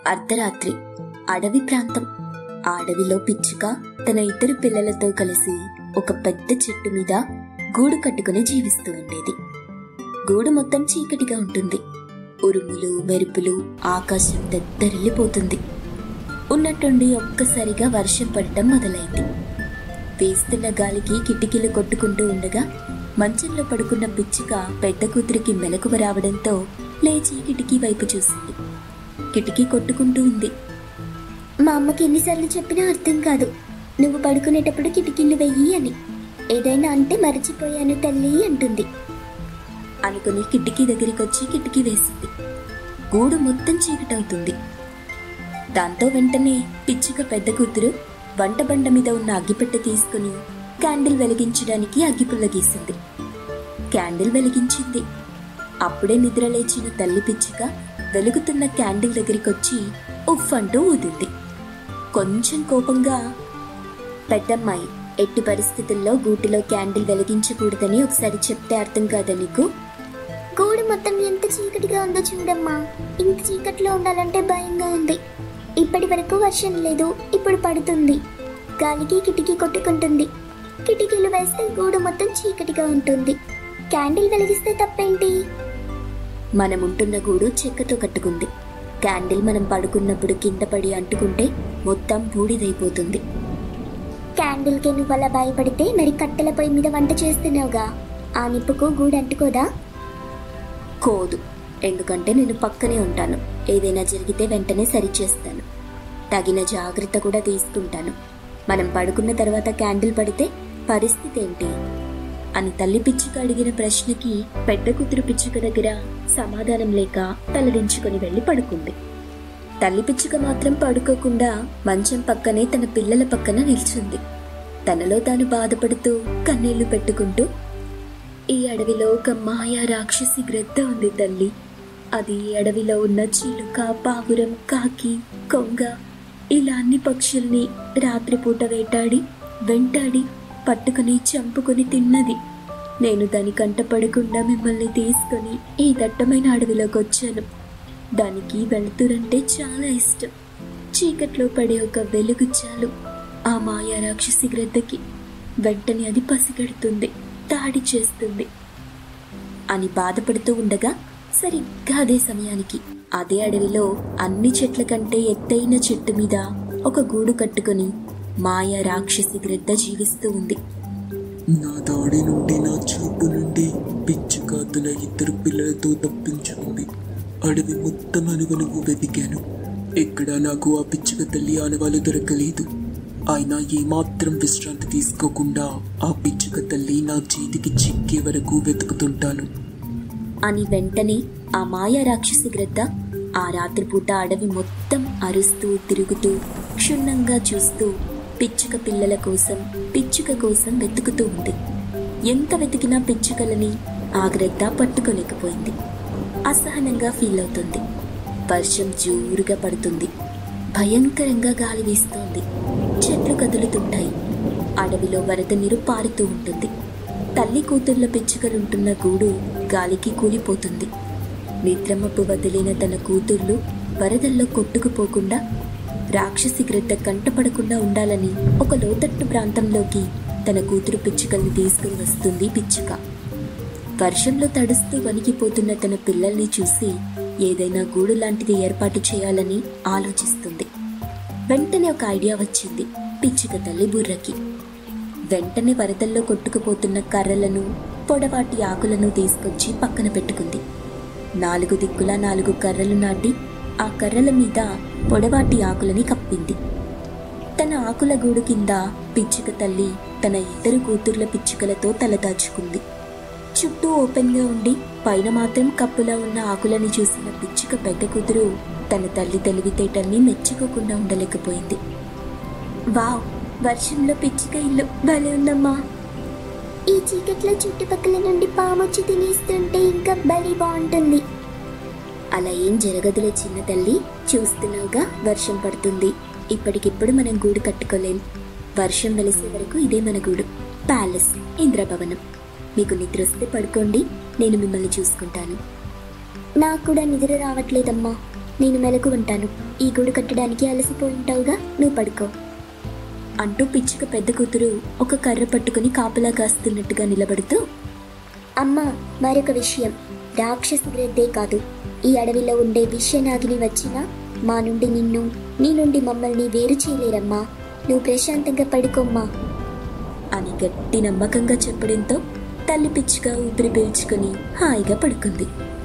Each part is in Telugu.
అర్ధరాత్రి అడవి ప్రాంతం ఆ అడవిలో పిచ్చుక తన ఇద్దరు పిల్లలతో కలిసి ఒక పెద్ద చెట్టు మీద గూడు కట్టుకుని జీవిస్తూ ఉండేది గూడు మొత్తం చీకటిగా ఉంటుంది ఉరుములు మెరుపులు ఆకాశం దద్దరిల్లిపోతుంది ఉన్నట్టుండి ఒక్కసారిగా వర్షం పడటం మొదలైంది వేస్తున్న గాలికి కిటికీలు కొట్టుకుంటూ ఉండగా మంచంలో పడుకున్న పిచ్చుక పెద్ద కూతురికి మెలకువ రావడంతో లేచి కిటికీ వైపు చూసింది కిటికీ కొట్టుకుంటూ ఉంది మా అమ్మకి ఎన్నిసార్లు చెప్పినా అర్థం కాదు నువ్వు పడుకునేటప్పుడు కిటికీలు వెయ్యి అని ఏదైనా అంటే మరచిపోయాను తల్లి అంటుంది అనుకుని కిటికీ దగ్గరికి వచ్చి కిటికీ వేసింది గూడు మొత్తం చీకటవుతుంది దాంతో వెంటనే పిచ్చుక పెద్ద కూతురు వంట బండ మీద ఉన్న అగ్గిపెట్టె తీసుకుని క్యాండిల్ వెలిగించడానికి అగ్గిపుల్ల గీసింది క్యాండిల్ వెలిగించింది అప్పుడే నిద్రలేచిన తల్లి పిచ్చుక వెలుగుతున్న క్యాండిల్ దగ్గరికి వచ్చి ఉఫ్ అంటూ ఊదింది కొంచెం కోపంగా పెద్దమ్మాయి ఎట్టి పరిస్థితుల్లో గూటిలో క్యాండిల్ వెలిగించకూడదని ఒకసారి చెప్తే అర్థం కాదా నీకు గూడు మొత్తం ఎంత చీకటిగా ఉందో చూడమ్మా ఇంత చీకట్లో ఉండాలంటే భయంగా ఉంది ఇప్పటి వరకు వర్షం లేదు ఇప్పుడు పడుతుంది గాలికి కిటికీ కొట్టుకుంటుంది కిటికీలు వేస్తే గూడు మొత్తం చీకటిగా ఉంటుంది క్యాండిల్ వెలిగిస్తే తప్పేంటి మనముంటున్న గూడు చెక్కతో కట్టుకుంది క్యాండిల్ మనం పడుకున్నప్పుడు కింద పడి అంటుకుంటే మొత్తం బూడిదైపోతుంది క్యాండిల్కి నువ్వు అలా భయపడితే మరి కట్టెల పొయ్యి మీద వంట చేస్తున్నావుగా ఆ నిప్పుకు గూడు అంటుకోదా కోదు ఎందుకంటే నేను పక్కనే ఉంటాను ఏదైనా జరిగితే వెంటనే సరిచేస్తాను తగిన జాగ్రత్త కూడా తీసుకుంటాను మనం పడుకున్న తర్వాత క్యాండిల్ పడితే పరిస్థితి ఏంటి అని తల్లి పిచ్చుక అడిగిన ప్రశ్నకి పెద్ద కూతురు పిచ్చుక దగ్గర సమాధానం లేక తలదించుకొని వెళ్ళి పడుకుంది తల్లి పిచ్చుక మాత్రం పడుకోకుండా మంచం పక్కనే తన పిల్లల పక్కన నిల్చుంది తనలో తాను బాధపడుతూ కన్నీళ్లు పెట్టుకుంటూ ఈ అడవిలో ఒక మాయా రాక్షసి గ్రద్ద ఉంది తల్లి అది ఈ అడవిలో ఉన్న చిలుక పావురం కాకి కొంగ ఇలా అన్ని పక్షుల్ని రాత్రిపూట వేటాడి వెంటాడి పట్టుకుని చంపుకొని తిన్నది నేను దాని కంట పడకుండా మిమ్మల్ని తీసుకొని ఈ దట్టమైన అడవిలోకి వచ్చాను దానికి వెలుతురంటే చాలా ఇష్టం చీకట్లో పడే ఒక వెలుగు చాలు ఆ మాయా రాక్షసి గ్రద్దకి వెంటనే అది పసిగడుతుంది దాడి చేస్తుంది అని బాధపడుతూ ఉండగా సరిగ్గా అదే సమయానికి అదే అడవిలో అన్ని చెట్ల కంటే ఎత్తైన చెట్టు మీద ఒక గూడు కట్టుకొని మాయా రాక్షసి గ్రద్ద జీవిస్తూ ఉంది నా దాడి నుండి నా చూపు నుండి పిచ్చుక తన ఇద్దరు పిల్లలతో తప్పించుకుంది అడవి మొత్తం అనువనువు వెతికాను ఎక్కడా నాకు ఆ పిచ్చుక తల్లి ఆనవాలు దొరకలేదు అయినా ఏమాత్రం విశ్రాంతి తీసుకోకుండా ఆ పిచ్చుక తల్లి నా చేతికి చిక్కే వరకు వెతుకుతుంటాను అని వెంటనే ఆ మాయా రాక్షసి గ్రద్ద ఆ రాత్రిపూట అడవి మొత్తం అరుస్తూ తిరుగుతూ క్షుణ్ణంగా చూస్తూ పిచ్చుక పిల్లల కోసం పిచ్చుక కోసం వెతుకుతూ ఉంది ఎంత వెతికినా పిచ్చుకలని ఆ గ్రద్ద పట్టుకోలేకపోయింది అసహనంగా ఫీల్ అవుతుంది వర్షం జోరుగా పడుతుంది భయంకరంగా గాలి వీస్తోంది చెట్లు కదులుతుంటాయి అడవిలో వరద నీరు పారుతూ ఉంటుంది తల్లి కూతుర్ల పిచ్చుకలుంటున్న గూడు గాలికి కూలిపోతుంది నిద్రమప్పు వదిలిన తన కూతుర్లు వరదల్లో కొట్టుకుపోకుండా రాక్షసి గ్రద్ద కంటపడకుండా ఉండాలని ఒక లోతట్టు ప్రాంతంలోకి తన కూతురు పిచ్చుకల్ని తీసుకుని వస్తుంది పిచ్చుక వర్షంలో తడుస్తూ వణికిపోతున్న తన పిల్లల్ని చూసి ఏదైనా గూడు లాంటిది ఏర్పాటు చేయాలని ఆలోచిస్తుంది వెంటనే ఒక ఐడియా వచ్చింది పిచ్చుక తల్లి బుర్రకి వెంటనే వరదల్లో కొట్టుకుపోతున్న కర్రలను పొడవాటి ఆకులను తీసుకొచ్చి పక్కన పెట్టుకుంది నాలుగు దిక్కులా నాలుగు కర్రలు నాటి ఆ కర్రల మీద పొడవాటి ఆకులని కప్పింది తన ఆకుల గూడు కింద పిచ్చుక తల్లి తన ఇద్దరు కూతుర్ల పిచ్చుకలతో తలదాచుకుంది చుట్టూ ఓపెన్గా ఉండి పైన మాత్రం కప్పులా ఉన్న ఆకులని చూసిన పిచ్చుక పెద్ద కూతురు తన తల్లి తెలివితేటల్ని మెచ్చుకోకుండా ఉండలేకపోయింది వావ్ వర్షంలో పిచ్చుక ఇల్లు భలే ఉందమ్మా ఈ చీకట్లో చుట్టుపక్కల నుండి పామొచ్చి తినేస్తుంటే ఇంకా బలి బాగుంటుంది అలా ఏం జరగదులే చిన్న తల్లి చూస్తున్నావుగా వర్షం పడుతుంది ఇప్పటికిప్పుడు మనం గూడు కట్టుకోలేం వర్షం వెలిసే వరకు ఇదే మన గూడు ప్యాలెస్ ఇంద్రభవనం మీకు నిద్ర వస్తే పడుకోండి నేను మిమ్మల్ని చూసుకుంటాను నాకు కూడా నిద్ర రావట్లేదమ్మా నేను మెలకు ఉంటాను ఈ గూడు కట్టడానికి అలసిపోయి ఉంటావుగా నువ్వు పడుకో అంటూ పిచ్చుక పెద్ద కూతురు ఒక కర్ర పట్టుకుని కాపలా కాస్తున్నట్టుగా నిలబడుతూ అమ్మా మరొక విషయం రాక్షసు గ్రద్దే కాదు ఈ అడవిలో ఉండే విషయనాగిని వచ్చినా మా నుండి నిన్ను నీ నుండి మమ్మల్ని వేరు చేయలేరమ్మా నువ్వు ప్రశాంతంగా పడుకోమ్మా అని గట్టి నమ్మకంగా చెప్పడంతో తల్లి పిచ్చుక ఊపిరి పీల్చుకుని హాయిగా పడుకుంది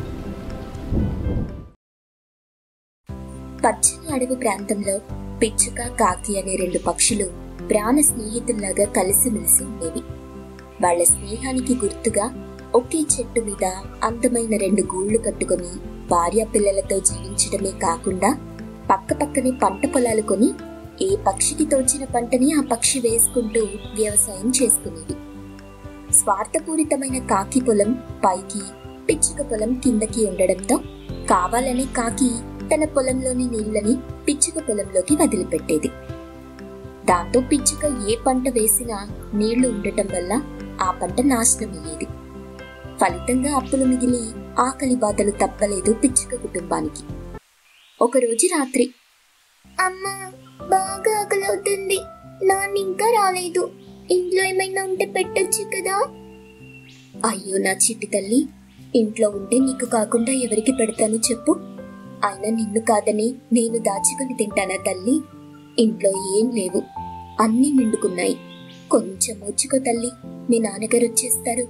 పచ్చని అడవి ప్రాంతంలో పిచ్చుక కాకి అనే రెండు పక్షులు ప్రాణ స్నేహితుల్లాగా కలిసిమెలిసి ఉండేవి వాళ్ళ స్నేహానికి గుర్తుగా ఒకే చెట్టు మీద అందమైన రెండు గూళ్ళు కట్టుకొని భార్య పిల్లలతో జీవించడమే కాకుండా పక్క పక్కనే పంట పొలాలు కొని ఏ పక్షికి తోచిన పంటని ఆ పక్షి వేసుకుంటూ వ్యవసాయం చేసుకునేది స్వార్థపూరితమైన కాకి పొలం పైకి పిచ్చుక పొలం కిందకి ఉండడంతో కావాలనే కాకి తన పొలంలోని నీళ్లని పిచ్చుక పొలంలోకి వదిలిపెట్టేది దాంతో పిచ్చుక ఏ పంట వేసినా నీళ్లు ఉండటం వల్ల ఆ పంట నాశనమయ్యేది ఫలితంగా అప్పులు మిగిలి ఆకలి బాధలు తప్పలేదు పిచ్చుక కుటుంబానికి ఒకరోజు రాత్రి అమ్మా బాగా ఆకలవుతుంది నాన్న ఇంకా రాలేదు ఇంట్లో ఏమైనా ఉంటే పెట్టొచ్చు కదా అయ్యో నా చిట్టి తల్లి ఇంట్లో ఉంటే నీకు కాకుండా ఎవరికి పెడతాను చెప్పు అయినా నిన్ను కాదని నేను దాచుకొని తింటానా తల్లి ఇంట్లో ఏం లేవు అన్నీ నిండుకున్నాయి కొంచెం వచ్చుకో తల్లి మీ నాన్నగారు వచ్చేస్తారు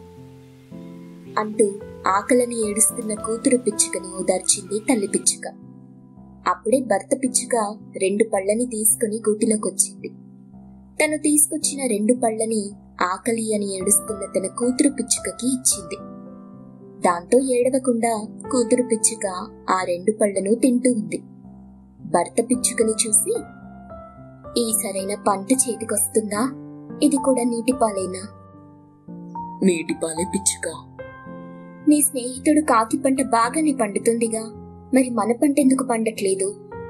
అంటూ ఆకలని ఏడుస్తున్న కూతురు పిచ్చుకని ఓదార్చింది తల్లి పిచ్చుక అప్పుడే భర్త పిచ్చుక రెండు పళ్ళని తీసుకుని గూటిలోకొచ్చింది తను తీసుకొచ్చిన రెండు పళ్ళని ఆకలి అని ఏడుస్తున్న తన కూతురు పిచ్చుకకి ఇచ్చింది దాంతో ఏడవకుండా కూతురు పిచ్చుక ఆ రెండు పళ్ళను తింటూ ఉంది భర్త పిచ్చుకని చూసి ఈ సరైన పంట చేతికొస్తుందా ఇది కూడా నీటి పాలేనా నీటి పాలే పిచ్చుక నీ స్నేహితుడు కాకి పంట బాగానే పండుతుందిగా మరి మన పంట ఎందుకు పండట్లేదు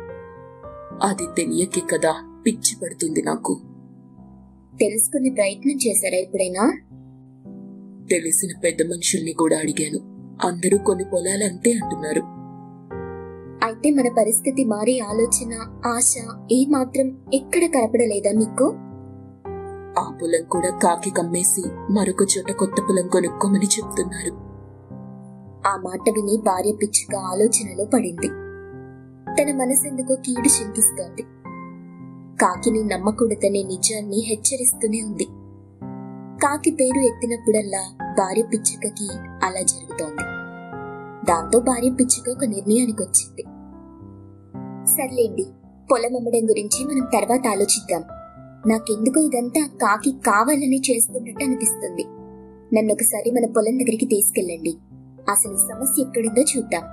అది తెలియకే కదా పిచ్చి పడుతుంది నాకు తెలుసుకునే ప్రయత్నం చేశారా ఎప్పుడైనా తెలిసిన పెద్ద మనుషుల్ని కూడా అడిగాను అందరూ కొన్ని పొలాలు అంతే అంటున్నారు అయితే మన పరిస్థితి మారే ఆలోచన ఆశ ఏ మాత్రం ఎక్కడ కనపడలేదా మీకు ఆ పొలం కూడా కాకి కమ్మేసి మరొక చోట కొత్త పొలం కొనుక్కోమని చెప్తున్నారు ఆ మాట విని భార్య పిచ్చుక ఆలోచనలో పడింది తన మనసెందుకో కీడు శంకిస్తోంది కాకిని నమ్మకూడదనే నిజాన్ని హెచ్చరిస్తూనే ఉంది కాకి పేరు ఎత్తినప్పుడల్లా భార్య పిచ్చుకకి అలా జరుగుతోంది దాంతో భార్య పిచ్చుక ఒక నిర్ణయానికి వచ్చింది సర్లేండి పొలం అమ్మడం గురించి మనం తర్వాత ఆలోచిద్దాం నాకెందుకో ఇదంతా కాకి కావాలని చేస్తున్నట్టు అనిపిస్తుంది నన్ను ఒకసారి మన పొలం దగ్గరికి తీసుకెళ్ళండి అసలు సమస్య ఎక్కడుందో చూద్దాం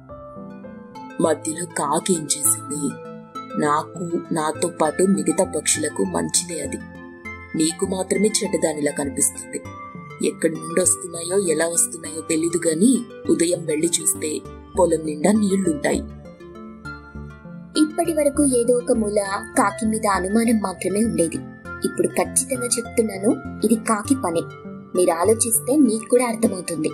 మధ్యలో కాకి ఏం చేసింది నాకు నాతో పాటు మిగతా పక్షులకు మంచిదే అది నీకు మాత్రమే చెడ్డదానిలా కనిపిస్తుంది ఎక్కడి నుండి వస్తున్నాయో ఎలా వస్తున్నాయో తెలీదు గాని ఉదయం వెళ్లి చూస్తే పొలం నిండా నీళ్లుంటాయి ఇప్పటి వరకు ఏదో ఒక మూల కాకి మీద అనుమానం మాత్రమే ఉండేది ఇప్పుడు ఖచ్చితంగా చెప్తున్నాను ఇది కాకి పనే మీరు ఆలోచిస్తే మీకు కూడా అర్థమవుతుంది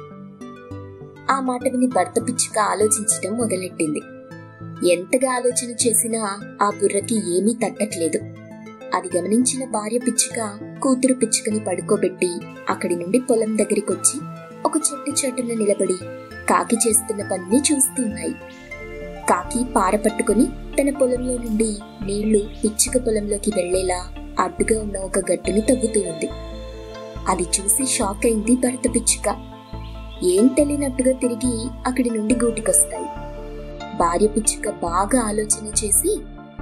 ఆ మాట విని భర్త పిచ్చుక ఆలోచించడం మొదలెట్టింది ఎంతగా ఆలోచన చేసినా ఆ బుర్రకి ఏమీ తట్టట్లేదు అది గమనించిన భార్య పిచ్చుక కూతురు పిచ్చుకని పడుకోబెట్టి అక్కడి నుండి పొలం దగ్గరికొచ్చి ఒక చెట్టు చాటున నిలబడి కాకి చేస్తున్న పనిని చూస్తూ ఉన్నాయి కాకి పార పట్టుకుని తన పొలంలో నుండి నీళ్లు పిచ్చుక పొలంలోకి వెళ్లేలా అడ్డుగా ఉన్న ఒక గట్టుని తవ్వుతూ ఉంది అది చూసి షాక్ అయింది భరత పిచ్చుక ఏం తెలియనట్టుగా తిరిగి అక్కడి నుండి గూటికొస్తాయి భార్య పిచ్చుక బాగా ఆలోచన చేసి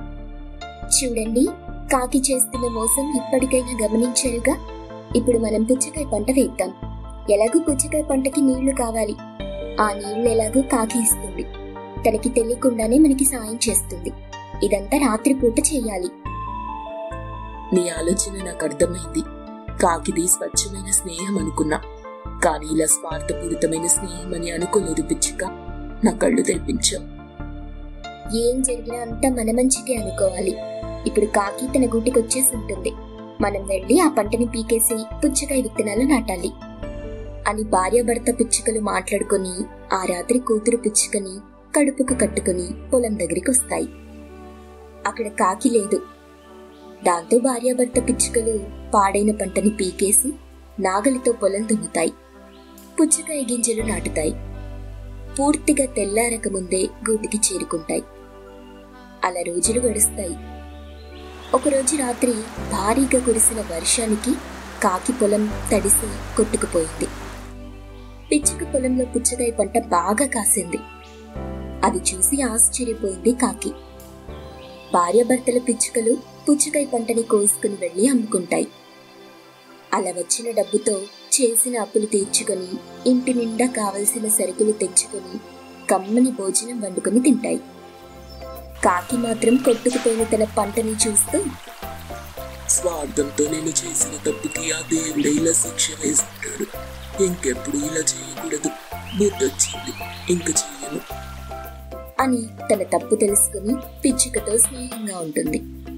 చూడండి కాకి చేస్తున్న మోసం ఇప్పటికైనా గమనించారుగా ఇప్పుడు మనం పుచ్చకాయ పంట వేద్దాం ఎలాగూ పుచ్చకాయ పంటకి నీళ్లు కావాలి ఆ నీళ్లు ఎలాగూ కాకి ఇస్తుంది తనకి తెలియకుండానే మనకి సాయం చేస్తుంది ఇదంతా రాత్రిపూట చేయాలి నీ ఆలోచన నాకు అర్థమైంది కాకిది స్వచ్ఛమైన స్నేహం అనుకున్నా కానీ ఇలా స్వార్థపూరితమైన స్నేహం అని అనుకోలేదు పిచ్చుక నా కళ్ళు తెరిపించావు ఏం జరిగినా అంతా మన మంచికే అనుకోవాలి ఇప్పుడు కాకి తన గూటికి వచ్చేసి ఉంటుంది మనం వెళ్ళి ఆ పంటని పీకేసి పుచ్చకాయ విత్తనాలు నాటాలి అని భార్యాభర్త పిచ్చుకలు మాట్లాడుకొని ఆ రాత్రి కూతురు పిచ్చుకని కడుపుకు కట్టుకుని పొలం దగ్గరికి వస్తాయి అక్కడ కాకి లేదు దాంతో భార్యాభర్త పిచ్చుకలు పాడైన పంటని పీకేసి నాగలితో పొలం దున్నుతాయి పుచ్చకాయ గింజలు నాటుతాయి పూర్తిగా తెల్లారక ముందే గూటికి చేరుకుంటాయి అలా రోజులు గడుస్తాయి ఒకరోజు రాత్రి భారీగా కురిసిన వర్షానికి కాకి పొలం తడిసి కొట్టుకుపోయింది పిచ్చుక పొలంలో పుచ్చకాయ పంట బాగా కాసింది అది చూసి ఆశ్చర్యపోయింది కాకి భార్యాభర్తల పిచ్చుకలు పుచ్చకాయ పంటని కోసుకుని వెళ్ళి అమ్ముకుంటాయి అలా వచ్చిన డబ్బుతో చేసిన అప్పులు తీర్చుకొని ఇంటి నిండా కావలసిన సరుకులు తెచ్చుకొని కమ్మని భోజనం వండుకొని తింటాయి కాకి మాత్రం కొట్టుకుపోయిన తన పంటని చూస్తూ స్వార్థంతో నేను చేసిన తప్పుకి ఆ దేవుడే ఇలా శిక్ష వేస్తున్నాడు ఇంకెప్పుడు ఇలా చేయకూడదు బుద్ధొచ్చింది ఇంక చెయ్యను అని తన తప్పు తెలుసుకుని పిచ్చుకతో స్నేహంగా ఉంటుంది